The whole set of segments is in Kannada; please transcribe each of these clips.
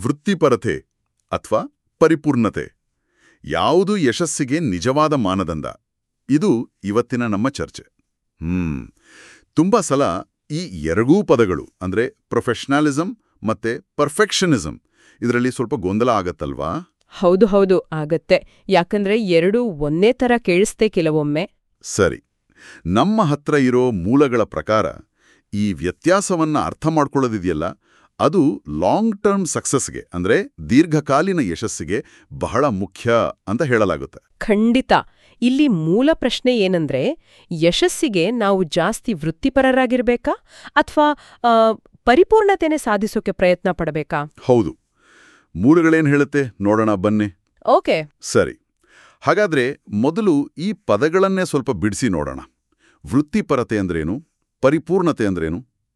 ವೃತ್ತಿಪರತೆ ಅಥವಾ ಪರಿಪೂರ್ಣತೆ ಯಾವುದು ಯಶಸ್ಸಿಗೆ ನಿಜವಾದ ಮಾನದಂಡ ಇದು ಇವತ್ತಿನ ನಮ್ಮ ಚರ್ಚೆ ಹ್ಮ್ ತುಂಬಾ ಸಲ ಈ ಎರಡೂ ಪದಗಳು ಅಂದ್ರೆ ಪ್ರೊಫೆಷನಲಿಸಮ್ ಮತ್ತೆ ಪರ್ಫೆಕ್ಷನಿಸಮ್ ಇದರಲ್ಲಿ ಸ್ವಲ್ಪ ಗೊಂದಲ ಆಗತ್ತಲ್ವಾ ಹೌದು ಹೌದು ಆಗತ್ತೆ ಯಾಕಂದ್ರೆ ಎರಡೂ ಒಂದೇ ತರ ಕೇಳಿಸ್ತೆ ಕೆಲವೊಮ್ಮೆ ಸರಿ ನಮ್ಮ ಹತ್ರ ಇರೋ ಮೂಲಗಳ ಪ್ರಕಾರ ಈ ವ್ಯತ್ಯಾಸವನ್ನ ಅರ್ಥ ಮಾಡ್ಕೊಳ್ಳೋದಿದೆಯಲ್ಲ ಅದು ಲಾಂಗ್ ಟರ್ಮ್ ಸಕ್ಸಸ್ಗೆ ಅಂದ್ರೆ ದೀರ್ಘಕಾಲೀನ ಯಶಸ್ಸಿಗೆ ಬಹಳ ಮುಖ್ಯ ಅಂತ ಹೇಳಲಾಗುತ್ತೆ ಖಂಡಿತ ಇಲ್ಲಿ ಮೂಲ ಪ್ರಶ್ನೆ ಏನಂದ್ರೆ ಯಶಸ್ಸಿಗೆ ನಾವು ಜಾಸ್ತಿ ವೃತ್ತಿಪರರಾಗಿರ್ಬೇಕಾ ಅಥವಾ ಪರಿಪೂರ್ಣತೆನೆ ಸಾಧಿಸೋಕೆ ಪ್ರಯತ್ನ ಪಡಬೇಕಾ ಹೌದು ಮೂಲಗಳೇನ್ ಹೇಳುತ್ತೆ ನೋಡೋಣ ಬನ್ನಿ ಓಕೆ ಸರಿ ಹಾಗಾದ್ರೆ ಮೊದಲು ಈ ಪದಗಳನ್ನೇ ಸ್ವಲ್ಪ ಬಿಡಿಸಿ ನೋಡೋಣ ವೃತ್ತಿಪರತೆ ಅಂದ್ರೇನು ಪರಿಪೂರ್ಣತೆ ಅಂದ್ರೇನು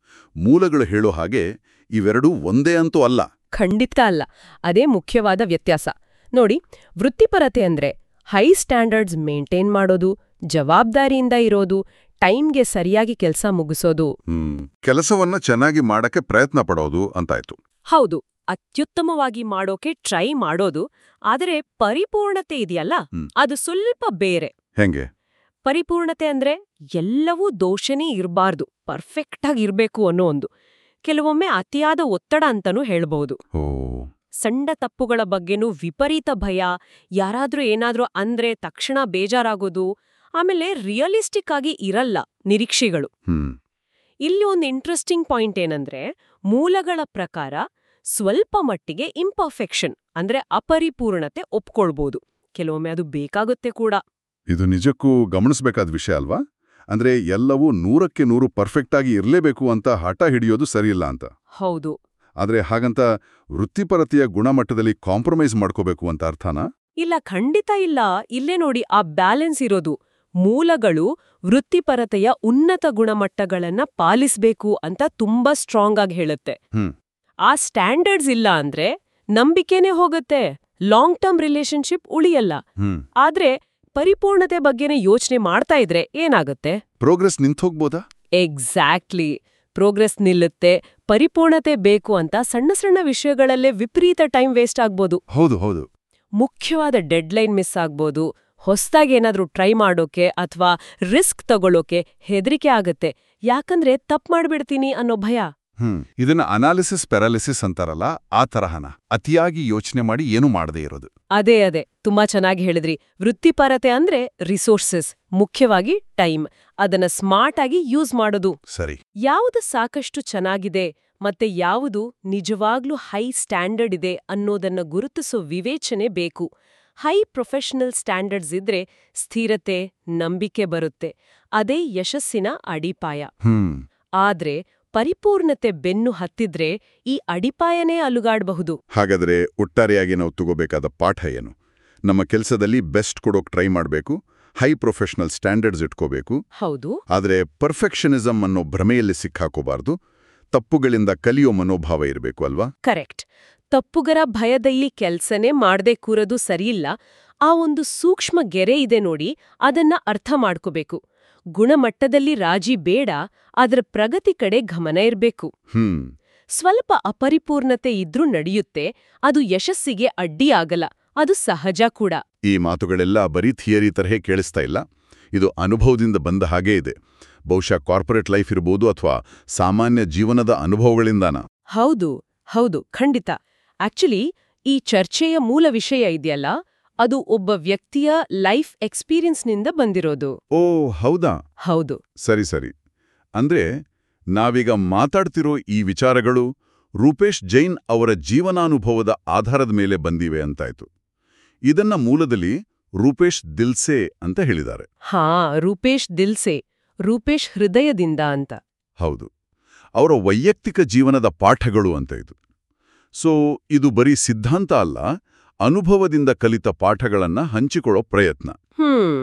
ಮೂಲಗಳು ಹೇಳೋ ಹಾಗೆ ಇವೆರಡೂ ಒಂದೇ ಅಂತೂ ಅಲ್ಲ ಖಂಡಿತ ಅಲ್ಲ ಅದೇ ಮುಖ್ಯವಾದ ವ್ಯತ್ಯಾಸ ನೋಡಿ ವೃತ್ತಿಪರತೆ ಅಂದ್ರೆ ಹೈ ಸ್ಟ್ಯಾಂಡರ್ಡ್ಸ್ ಮೇಂಟೈನ್ ಮಾಡೋದು ಜವಾಬ್ದಾರಿಯಿಂದ ಇರೋದು ಟೈಮ್ಗೆ ಸರಿಯಾಗಿ ಕೆಲಸ ಮುಗಿಸೋದು ಹ್ಮ್ ಕೆಲಸವನ್ನ ಚೆನ್ನಾಗಿ ಮಾಡಕ್ಕೆ ಪ್ರಯತ್ನ ಪಡೋದು ಅಂತಾಯ್ತು ಹೌದು ಅತ್ಯುತ್ತಮವಾಗಿ ಮಾಡೋಕೆ ಟ್ರೈ ಮಾಡೋದು ಆದರೆ ಪರಿಪೂರ್ಣತೆ ಇದೆಯಲ್ಲ ಹ್ಮ್. ಅದು ಸ್ವಲ್ಪ ಬೇರೆ ಹೆಂಗೆ ಪರಿಪೂರ್ಣತೆ ಅಂದ್ರೆ ಎಲ್ಲವೂ ದೋಷನೇ ಇರಬಾರ್ದು ಪರ್ಫೆಕ್ಟ್ ಆಗಿ ಇರ್ಬೇಕು ಅನ್ನೋ ಒಂದು ಕೆಲವೊಮ್ಮೆ ಅತಿಯಾದ ಒತ್ತಡ ಅಂತಾನೂ ಹೇಳ್ಬಹುದು ಓ ಸಣ್ಣ ತಪ್ಪುಗಳ ಬಗ್ಗೆನೂ ವಿಪರೀತ ಭಯ ಯಾರಾದ್ರೂ ಏನಾದ್ರೂ ಅಂದ್ರೆ ತಕ್ಷಣ ಬೇಜಾರಾಗೋದು ಆಮೇಲೆ ರಿಯಲಿಸ್ಟಿಕ್ ಆಗಿ ಇರಲ್ಲ ನಿರೀಕ್ಷೆಗಳು ಹ್ಮ್ ಇಲ್ಲಿ ಒಂದು ಇಂಟ್ರೆಸ್ಟಿಂಗ್ ಪಾಯಿಂಟ್ ಏನಂದ್ರೆ ಮೂಲಗಳ ಪ್ರಕಾರ ಸ್ವಲ್ಪ ಮಟ್ಟಿಗೆ ಇಂಪರ್ಫೆಕ್ಷನ್ ಅಂದ್ರೆ ಅಪರಿಪೂರ್ಣತೆ ಒಪ್ಕೊಳ್ಬೋದು ಕೆಲವೊಮ್ಮೆ ಅದು ಬೇಕಾಗುತ್ತೆ ಕೂಡ ಇದು ನಿಜಕ್ಕೂ ಗಮನಿಸಬೇಕಾದ ವಿಷಯ ಅಲ್ವಾ ಅಂದ್ರೆ ಎಲ್ಲವೂ ನೂರಕ್ಕೆ ನೂರು ಪರ್ಫೆಕ್ಟ್ ಆಗಿ ಇರಲೇಬೇಕು ಅಂತ ಹಠ ಹಿಡಿಯೋದು ಸರಿಯಿಲ್ಲ ಅಂತ ಹೌದು ಆದ್ರೆ ಹಾಗಂತ ವೃತ್ತಿಪರತೆಯ ಗುಣಮಟ್ಟದಲ್ಲಿ ಕಾಂಪ್ರಮೈಸ್ ಮಾಡ್ಕೋಬೇಕು ಅಂತ ಅರ್ಥನಾ ಇಲ್ಲ ಖಂಡಿತ ಇಲ್ಲ ಇಲ್ಲೇ ನೋಡಿ ಆ ಬ್ಯಾಲೆನ್ಸ್ ಇರೋದು ಮೂಲಗಳು ವೃತ್ತಿಪರತೆಯ ಉನ್ನತ ಗುಣಮಟ್ಟಗಳನ್ನ ಪಾಲಿಸ್ಬೇಕು ಅಂತ ತುಂಬಾ ಸ್ಟ್ರಾಂಗ್ ಆಗಿ ಹೇಳುತ್ತೆ ಹ್ಮ್. ಆ ಸ್ಟ್ಯಾಂಡರ್ಡ್ಸ್ ಇಲ್ಲ ಅಂದ್ರೆ ನಂಬಿಕೆನೇ ಹೋಗುತ್ತೆ ಲಾಂಗ್ ಟರ್ಮ್ ರಿಲೇಶನ್ಶಿಪ್ ಉಳಿಯಲ್ಲ ಹ್ಮ್ ಆದ್ರೆ ಪರಿಪೂರ್ಣತೆ ಬಗ್ಗೆನೇ ಯೋಚನೆ ಮಾಡ್ತಾ ಇದ್ರೆ ಏನಾಗುತ್ತೆ ಪ್ರೋಗ್ರೆಸ್ ನಿಂತೋಗ್ಬೋದಾ ಎಕ್ಸಾಕ್ಟ್ಲಿ ಪ್ರೋಗ್ರೆಸ್ ನಿಲ್ಲುತ್ತೆ ಪರಿಪೂರ್ಣತೆ ಬೇಕು ಅಂತ ಸಣ್ಣ ಸಣ್ಣ ವಿಷಯಗಳಲ್ಲೇ ವಿಪರೀತ ಟೈಮ್ ವೇಸ್ಟ್ ಆಗ್ಬೋದು ಹೌದು ಹೌದು ಮುಖ್ಯವಾದ ಡೆಡ್ಲೈನ್ ಮಿಸ್ ಆಗ್ಬೋದು ಹೊಸ್ದಾಗಿ ಏನಾದ್ರೂ ಟ್ರೈ ಮಾಡೋಕೆ ಅಥವಾ ರಿಸ್ಕ್ ತಗೊಳ್ಳೋಕೆ ಹೆದರಿಕೆ ಆಗತ್ತೆ ಯಾಕಂದ್ರೆ ತಪ್ಪು ಮಾಡ್ಬಿಡ್ತೀನಿ ಅನ್ನೋ ಭಯ ಹ್ಮ್ ಇದನ್ನ ಅನಾಲಿಸಿಸ್ ಪ್ಯಾರಾಲಿಸಿಸ್ ಅಂತಾರಲ್ಲ ಆ ತರಹನ ಅತಿಯಾಗಿ ಯೋಚನೆ ಮಾಡಿ ಏನು ಮಾಡದೇ ಇರೋದು ಅದೇ ಅದೇ ತುಂಬಾ ಚೆನ್ನಾಗಿ ಹೇಳಿದ್ರಿ ವೃತ್ತಿಪರತೆ ಅಂದ್ರೆ ರಿಸೋರ್ಸಸ್ ಮುಖ್ಯವಾಗಿ ಟೈಮ್ ಅದನ್ನ ಸ್ಮಾರ್ಟ್ ಆಗಿ ಯೂಸ್ ಮಾಡೋದು ಸರಿ ಯಾವುದು ಸಾಕಷ್ಟು ಚೆನ್ನಾಗಿದೆ ಮತ್ತೆ ಯಾವುದು ನಿಜವಾಗ್ಲೂ ಹೈ ಸ್ಟ್ಯಾಂಡರ್ಡ್ ಇದೆ ಅನ್ನೋದನ್ನ ಗುರುತಿಸೋ ವಿವೇಚನೆ ಬೇಕು ಹೈ ಪ್ರೊಫೆಷನಲ್ ಸ್ಟ್ಯಾಂಡರ್ಡ್ಸ್ ಇದ್ರೆ ಸ್ಥಿರತೆ ನಂಬಿಕೆ ಬರುತ್ತೆ ಅದೇ ಯಶಸ್ಸಿನ ಅಡಿಪಾಯ ಹ್ಮ್ ಆದ್ರೆ ಪರಿಪೂರ್ಣತೆ ಬೆನ್ನು ಹತ್ತಿದ್ರೆ ಈ ಅಡಿಪಾಯನೇ ಅಲುಗಾಡಬಹುದು ಹಾಗಾದ್ರೆ ಒಟ್ಟಾರೆಯಾಗಿ ನಾವು ತಗೋಬೇಕಾದ ಪಾಠ ಏನು ನಮ್ಮ ಕೆಲಸದಲ್ಲಿ ಬೆಸ್ಟ್ ಕೊಡೋಕ್ ಟ್ರೈ ಮಾಡಬೇಕು ಹೈ ಪ್ರೊಫೆಷನಲ್ ಸ್ಟ್ಯಾಂಡರ್ಡ್ಸ್ ಇಟ್ಕೋಬೇಕು ಹೌದು ಆದರೆ ಪರ್ಫೆಕ್ಷನಿಸಮ್ ಅನ್ನೋ ಭ್ರಮೆಯಲ್ಲಿ ಸಿಕ್ಕಾಕೋಬಾರ್ದು ತಪ್ಪುಗಳಿಂದ ಕಲಿಯೋ ಮನೋಭಾವ ಇರಬೇಕು ಅಲ್ವಾ ಕರೆಕ್ಟ್ ತಪ್ಪುಗರ ಭಯದಲ್ಲಿ ಕೆಲ್ಸನೇ ಮಾಡ್ದೆ ಕೂರೋದು ಸರಿಯಿಲ್ಲ ಆ ಒಂದು ಸೂಕ್ಷ್ಮ ಗೆರೆ ಇದೆ ನೋಡಿ ಅದನ್ನ ಅರ್ಥ ಮಾಡ್ಕೋಬೇಕು ಗುಣಮಟ್ಟದಲ್ಲಿ ರಾಜಿ ಬೇಡ ಅದರ ಪ್ರಗತಿ ಕಡೆ ಗಮನ ಇರ್ಬೇಕು ಹ್ಮ್ ಸ್ವಲ್ಪ ಅಪರಿಪೂರ್ಣತೆ ಇದ್ರೂ ನಡೆಯುತ್ತೆ ಅದು ಯಶಸ್ಸಿಗೆ ಅಡ್ಡಿಯಾಗಲ್ಲ ಅದು ಸಹಜ ಕೂಡ ಈ ಮಾತುಗಳೆಲ್ಲ ಬರೀ ಥಿಯರಿ ತರಹೇ ಕೇಳಿಸ್ತಾ ಇಲ್ಲ ಇದು ಅನುಭವದಿಂದ ಬಂದ ಹಾಗೇ ಇದೆ ಬಹುಶಃ ಕಾರ್ಪೊರೇಟ್ ಲೈಫ್ ಇರ್ಬೋದು ಅಥವಾ ಸಾಮಾನ್ಯ ಜೀವನದ ಅನುಭವಗಳಿಂದಾನ ಹೌದು ಹೌದು ಖಂಡಿತ ಆಕ್ಚುಲಿ ಈ ಚರ್ಚೆಯ ಮೂಲ ವಿಷಯ ಇದೆಯಲ್ಲ ಅದು ಒಬ್ಬ ವ್ಯಕ್ತಿಯ ಲೈಫ್ ಎಕ್ಸ್ಪೀರಿಯನ್ಸ್ನಿಂದ ಬಂದಿರೋದು ಓ ಹೌದಾ ಹೌದು ಸರಿ ಸರಿ ಅಂದ್ರೆ ನಾವೀಗ ಮಾತಾಡ್ತಿರೋ ಈ ವಿಚಾರಗಳು ರೂಪೇಶ್ ಜೈನ್ ಅವರ ಜೀವನಾನುಭವದ ಆಧಾರದ ಮೇಲೆ ಬಂದಿವೆ ಅಂತಾಯ್ತು ಇದನ್ನ ಮೂಲದಲ್ಲಿ ರೂಪೇಶ್ ದಿಲ್ಸೆ ಅಂತ ಹೇಳಿದ್ದಾರೆ ಹಾ ರೂಪೇಶ್ ದಿಲ್ಸೆ ರೂಪೇಶ್ ಹೃದಯದಿಂದ ಅಂತ ಹೌದು ಅವರ ವೈಯಕ್ತಿಕ ಜೀವನದ ಪಾಠಗಳು ಅಂತ ಇದು ಸೊ ಇದು ಬರೀ ಸಿದ್ಧಾಂತ ಅಲ್ಲ ಅನುಭವದಿಂದ ಕಲಿತ ಪಾಠಗಳನ್ನ ಹಂಚಿಕೊಳ್ಳೋ ಪ್ರಯತ್ನ ಹ್ಮ್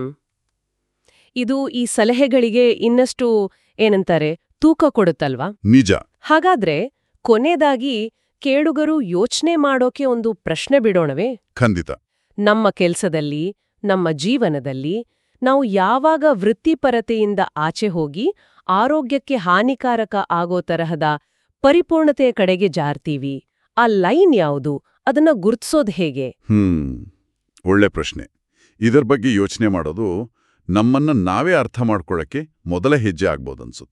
ಇದು ಈ ಸಲಹೆಗಳಿಗೆ ಇನ್ನಷ್ಟು ಏನಂತಾರೆ ತೂಕ ಕೊಡುತ್ತಲ್ವಾ ನಿಜ ಹಾಗಾದ್ರೆ ಕೊನೆದಾಗಿ ಕೇಳುಗರು ಯೋಚನೆ ಮಾಡೋಕೆ ಒಂದು ಪ್ರಶ್ನೆ ಬಿಡೋಣವೇ ಖಂಡಿತ ನಮ್ಮ ಕೆಲ್ಸದಲ್ಲಿ ನಮ್ಮ ಜೀವನದಲ್ಲಿ ನಾವು ಯಾವಾಗ ವೃತ್ತಿಪರತೆಯಿಂದ ಆಚೆ ಹೋಗಿ ಆರೋಗ್ಯಕ್ಕೆ ಹಾನಿಕಾರಕ ಆಗೋ ತರಹದ ಪರಿಪೂರ್ಣತೆಯ ಕಡೆಗೆ ಜಾರ್ತೀವಿ ಆ ಲೈನ್ ಯಾವುದು ಅದನ್ನ ಗುರ್ತಿಸೋದು ಹೇಗೆ ಹ್ಮ್ ಒಳ್ಳೆ ಪ್ರಶ್ನೆ ಇದರ ಬಗ್ಗೆ ಯೋಚನೆ ಮಾಡೋದು ನಮ್ಮನ್ನ ನಾವೇ ಅರ್ಥ ಮಾಡ್ಕೊಳ್ಳೋಕ್ಕೆ ಮೊದಲ ಹೆಜ್ಜೆ ಆಗ್ಬೋದನ್ಸುತ್ತೆ